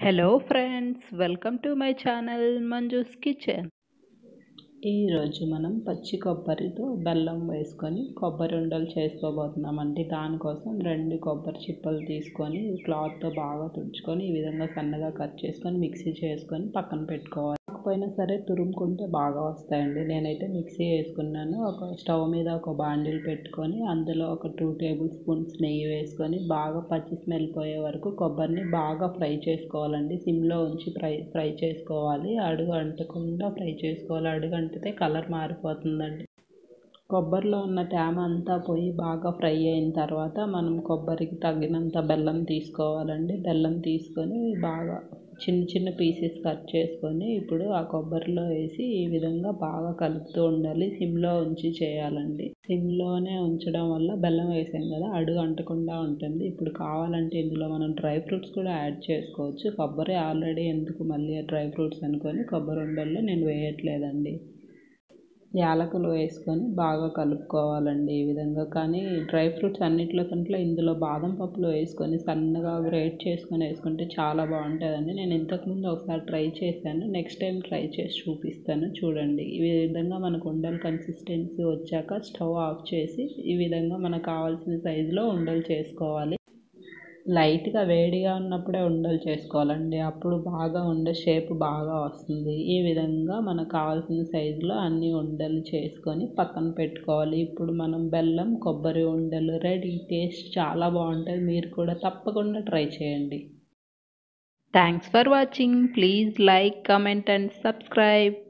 hello friends welcome to my channel Manju's kitchen ఈరోజు మనం పచ్చి కొబ్బరితో బెల్లం వేసుకొని కొబ్బరి ఉండలు చేసుకోబోతున్నామండి దానికోసం రెండు కొబ్బరి చిప్పలు తీసుకొని క్లాత్తో బాగా తుడుచుకొని ఈ విధంగా సన్నగా కట్ చేసుకొని మిక్సీ చేసుకొని పక్కన పెట్టుకోవాలి కాకపోయినా సరే తురుముకుంటే బాగా వస్తాయండి నేనైతే మిక్సీ వేసుకున్నాను ఒక స్టవ్ మీద ఒక బాండిల్ పెట్టుకొని అందులో ఒక టూ టేబుల్ స్పూన్స్ నెయ్యి వేసుకొని బాగా పచ్చి స్మెల్ పోయే వరకు కొబ్బరిని బాగా ఫ్రై చేసుకోవాలండి సిమ్లో ఉంచి ఫ్రై ఫ్రై చేసుకోవాలి అడుగు అంటకుండా ఫ్రై చేసుకోవాలి అడుగు అంటితే కలర్ మారిపోతుందండి కొబ్బరిలో ఉన్న తేమ అంతా పోయి బాగా ఫ్రై అయిన తర్వాత మనం కొబ్బరికి తగినంత బెల్లం తీసుకోవాలండి బెల్లం తీసుకొని బాగా చిన్న చిన్న పీసెస్ కట్ చేసుకొని ఇప్పుడు ఆ కొబ్బరిలో వేసి ఈ విధంగా బాగా కలుపుతూ ఉండాలి సిమ్లో ఉంచి చేయాలండి సిమ్లోనే ఉంచడం వల్ల బెల్లం వేసాం కదా అడుగు అంటకుండా ఉంటుంది ఇప్పుడు కావాలంటే ఇందులో మనం డ్రై ఫ్రూట్స్ కూడా యాడ్ చేసుకోవచ్చు కొబ్బరి ఆల్రెడీ ఎందుకు మళ్ళీ డ్రై ఫ్రూట్స్ అనుకొని కొబ్బరి ఉండల్లో నేను వేయట్లేదండి యాలకులు వేసుకొని బాగా కలుపుకోవాలండి ఈ విధంగా కానీ డ్రై ఫ్రూట్స్ అన్నిట్లో కంటే ఇందులో బాదం పప్పులు వేసుకొని సన్నగా గ్రేట్ చేసుకొని వేసుకుంటే చాలా బాగుంటుందండి నేను ఇంతకుముందు ఒకసారి ట్రై చేశాను నెక్స్ట్ టైం ట్రై చేసి చూపిస్తాను చూడండి ఈ విధంగా మనకు ఉండలు కన్సిస్టెన్సీ వచ్చాక స్టవ్ ఆఫ్ చేసి ఈ విధంగా మనకు కావాల్సిన సైజులో ఉండలు చేసుకోవాలి లైట్గా వేడిగా ఉన్నప్పుడే ఉండలు చేసుకోవాలండి అప్పుడు బాగా ఉండే షేప్ బాగా వస్తుంది ఈ విధంగా మనకు కావాల్సిన సైజులో అన్ని ఉండలు చేసుకొని పక్కన పెట్టుకోవాలి ఇప్పుడు మనం బెల్లం కొబ్బరి ఉండలు రెడీ టేస్ట్ చాలా బాగుంటుంది మీరు కూడా తప్పకుండా ట్రై చేయండి thanks for watching please like comment and subscribe